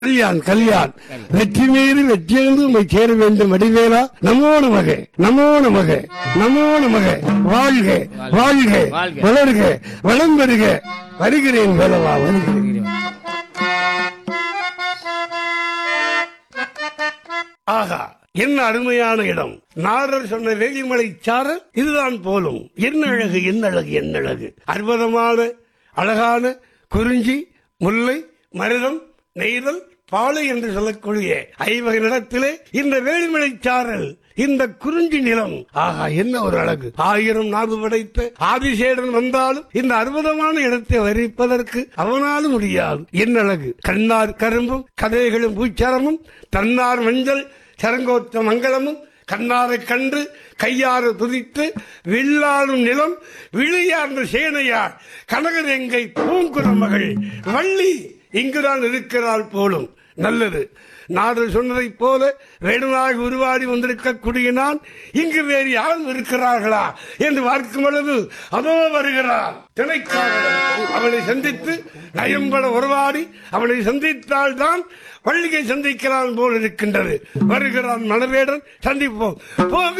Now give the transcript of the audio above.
கல்யாண் கல்யாண் வெற்றி மீறி வெற்றியெழுந்து உண்மை சேர வேண்டும் வடிவேலா நமோ நமக நமோ நமக நமோ நமக வாழ்க வாழ்க வாழ்க. வளர்க வளம் பெறுக வருகிறேன் வேலவா வருகிறேன் ஆகா என்ன அருமையான இடம் நாரர் சொன்ன வேலிமலை சாரல் இதுதான் போலும் என்ன அழகு என்ன அழகு என்ன அழகு அற்புதமான அழகான குறிஞ்சி முல்லை மருதம் நெய்தல் பாலை என்று சொல்லக்கூடிய ஐவகை நிலத்திலே இந்த வேலிமலை சாரல் இந்த குறிஞ்சி நிலம் ஆகா என்ன ஒரு அழகு ஆயிரம் நாடு படைத்த ஆதிசேடன் வந்தாலும் இந்த அற்புதமான இடத்தை வரிப்பதற்கு அவனாலும் முடியாது என்ன அழகு கண்ணார் கரும்பும் கதைகளும் பூச்சாரமும் தன்னார் மஞ்சள் சரங்கோத்த மங்களமும் கண்ணாரை கண்டு கையாறு துதித்து வில்லாடும் நிலம் விழியார்ந்த சேனையார் கனகரெங்கை பூங்குற மகள் வள்ளி இங்குதான் இருக்கிறாள் போலும் நல்லது நாடு சொன்னதைப் போல வேணுமாக உருவாடி வந்திருக்கக்கூடிய நான் இங்கு வேறு யாரும் இருக்கிறார்களா என்று பார்க்கும் பொழுது அதோ வருகிறார் திணைக்காரன் அவனை சந்தித்து நயம்பட உருவாடி அவனை சந்தித்தால் தான் வள்ளியை சந்திக்கிறான் போல் இருக்கின்றது வருகிறான் மணவேடன் சந்திப்போம் போக